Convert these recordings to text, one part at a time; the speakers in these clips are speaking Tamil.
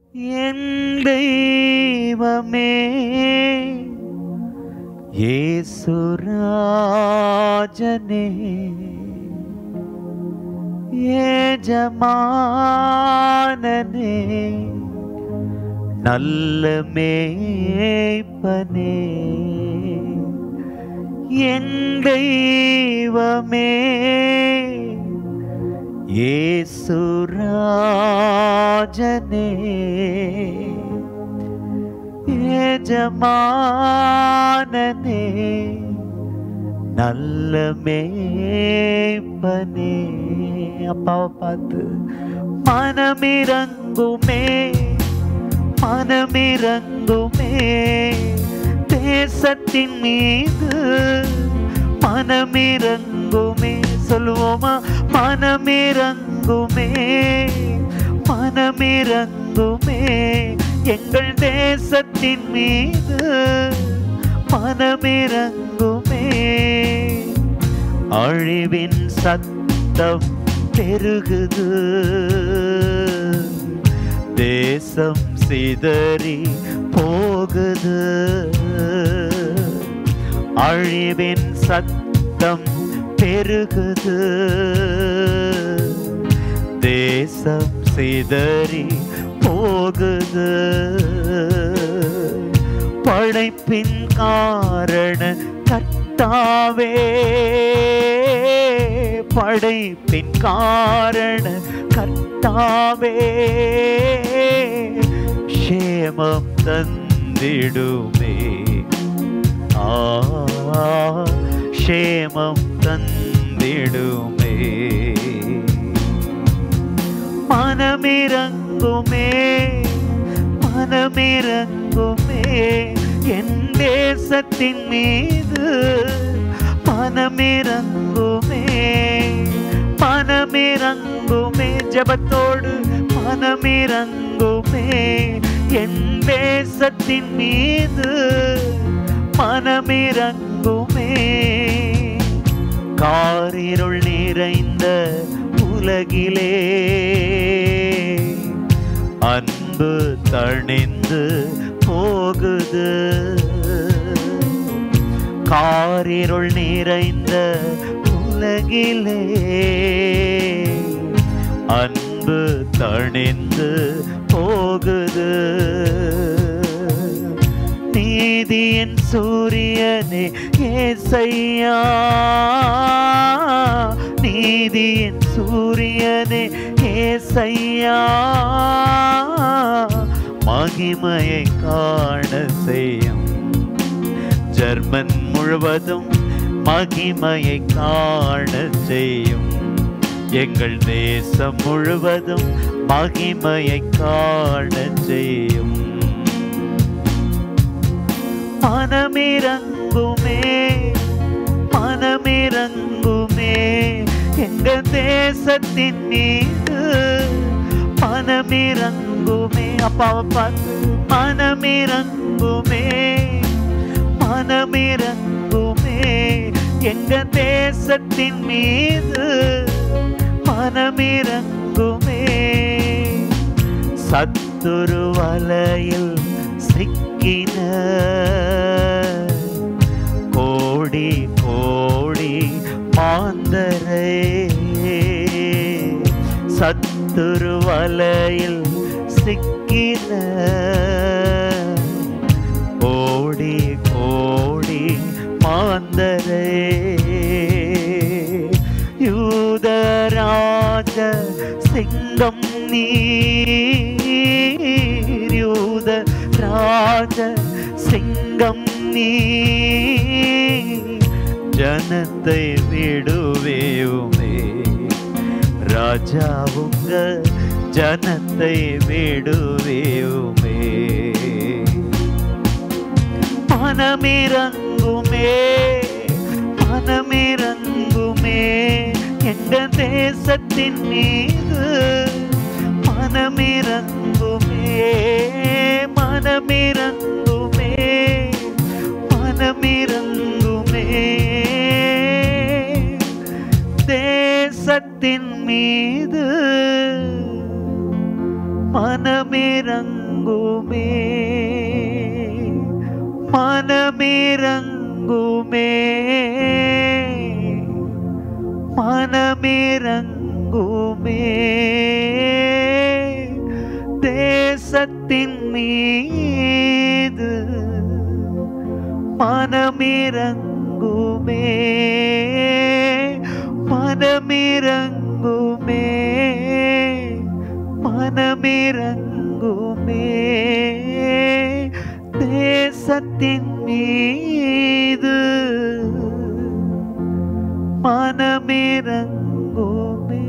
என் தெய்வமே ஏசுராஜனே ஏஜமானனே நல்ல மேய்ப்பனே என் தெய்வமே ஏசுராஜனே ஏஜமானனே நல்ல மேய்ப்பனே அப்பாவை பார்த்து மனமிரங்குமே மனமிரங்குமே தேசத்தின் மீது மனமிரங்குமே சொல்லுவோமா மனமிரங்குமே மனமிரங்குமே எங்கள் தேசத்தின் மீது மனமிரங்குமே அழிவின் சத்தம் பெருகுது தேசம் சிதறி போகுது அழிவின் சத்தம் பெருகுது தேசம் சிதறி போகுது படைப்பின் காரண கர்த்தாவே படைப்பின் காரண கர்த்தாவே க்ஷேமம் தந்திடுமே ஆ க்ஷேமம் தந்திடுமே மனமிரங்குமே மனமிரங்குமே என் தேசத்தின் மீது மனமிரங்குமே மனமிரங்குமே ஜபத்தோடு மனமிரங்குமே என் தேசத்தின் மீது மனமிரங்குமே காரிருள் நிறைந்த உலகிலே அன்பு தணிந்து போகுது காரிருள் நிறைந்த உலகிலே அன்பு தணிந்து போகுது நீதியின் சூரியனே ஏசையா நீதியின் சூரியனே ஏசையா மகிமையை காண செய்யும் ஜெர்மன் முழுவதும் மகிமையை காண செய்யும் எங்கள் தேசம் முழுவதும் மகிமையை காண செய்யும் மனமிரங்குமே மனமிரங்குமே எங்க தேசத்தின் மீது மனமிரங்குமே அப்பாவை பார்த்து மனமிரங்குமே மனமிரங்குமே எங்க தேசத்தின் மீது மனமிரங்குமே சத்துரு வலையில் சிக்கின கோடி கோடி மாந்தரை சத்துரு வலையில் சிக்கின கோடி கோடி மாந்தரை யூதராஜ சிங்கம் நீர் யூத ராஜ சிங்கம் நீ ஜனத்தை விடுவேவுமே ராஜாவுங்க ஜனத்தை விடுவேவுமே மனமிரங்குமே மனமிரங்குமே எங்க தேசத்தின் மீது மனமிரங்குமே மனமிரங்குமே மனமிரங்குமே தேசத்தின் மீது மனமிரங்குமே மனமிரங்குமே மனமிரங்குமே தேசத்தின் மீது மனமிரங்குமே மனமிரங்குமே மனமிரங்குமே தேசத்தின் மீது மனமிரங்குமே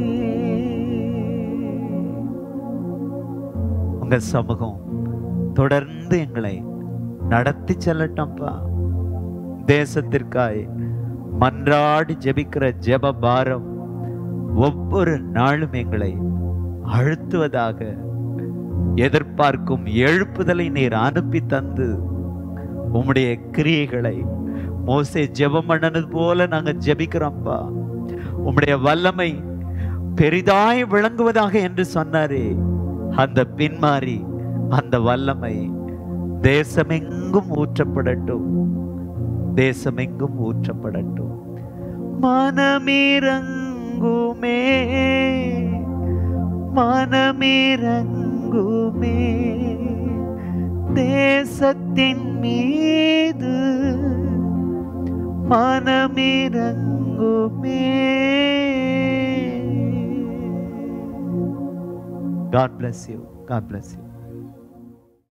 உங்க சமூகம் தொடர்ந்து எங்களை நடத்தி செல்லட்டம்ப்பா தேசத்திற்காய் மன்றாடி ஜெபிக்கிற ஜெப பாரம் ஒவ்வொரு நாளும் எங்களை அழுத்துவதாக எதிர்பார்க்கும் எழுப்புதலை நீர் அனுப்பி தந்து உம்முடைய கிரியைகளை மோசே ஜெபம் பண்ணனது போல நாங்க ஜெபிக்கிறோம்ப்பா உம்முடைய வல்லமை பெரிதாய் விளங்குவதாக என்று சொன்னாரே அந்த பின்மாறி அந்த வல்லமை தேசமெங்கும் ஊற்றப்படட்டும் தேசமெங்கும் ஊற்றப்படட்டும் மனமிரங்குமே மனமிரங்குமே தேசத்தின் மீது மனமிரங்குமே God bless you. God bless you.